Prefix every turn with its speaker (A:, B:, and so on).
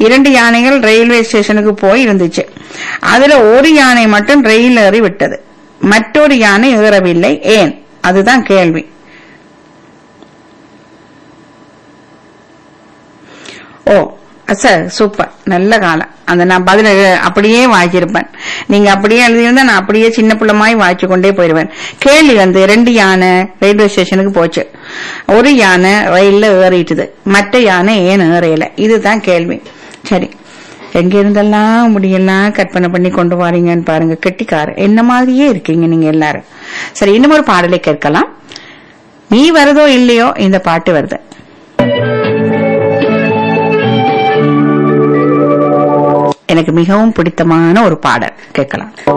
A: இரண்டு யானைகள் ரயில்வே ஸ்டேஷனுக்கு போய் இருந்துச்சு அதுல ஒரு யானை மட்டும் ரயில் ஏறி விட்டது மற்றொரு யானை ஏறவில்லை ஏன் அதுதான் கேள்வி ஓ சார் சூப்பர் நல்ல காலம் அந்த நான் பதில அப்படியே வாய்ச்சிருப்பேன் நீங்க அப்படியே எழுதியிருந்தா நான் அப்படியே சின்ன பிள்ளைமாய் வாய்ச்சி கொண்டே போயிடுவேன் கேள்வி வந்து ரெண்டு யானை ரயில்வே ஸ்டேஷனுக்கு போச்சு ஒரு யானை ரயில்ல ஏறிட்டுது மற்ற யானை ஏன் ஏறையல இதுதான் கேள்வி சரி எங்க இருந்தெல்லாம் முடியெல்லாம் கற்பனை பண்ணி கொண்டு வாரீங்கன்னு பாருங்க கெட்டிக்கார என்ன மாதிரியே இருக்கீங்க நீங்க எல்லாரும் சரி இன்னும் ஒரு பாடலை கேட்கலாம் நீ வருதோ இல்லையோ இந்த பாட்டு வருது எனக்கு மிகவும் பிடித்தமான ஒரு பாடல் கேட்கலாம்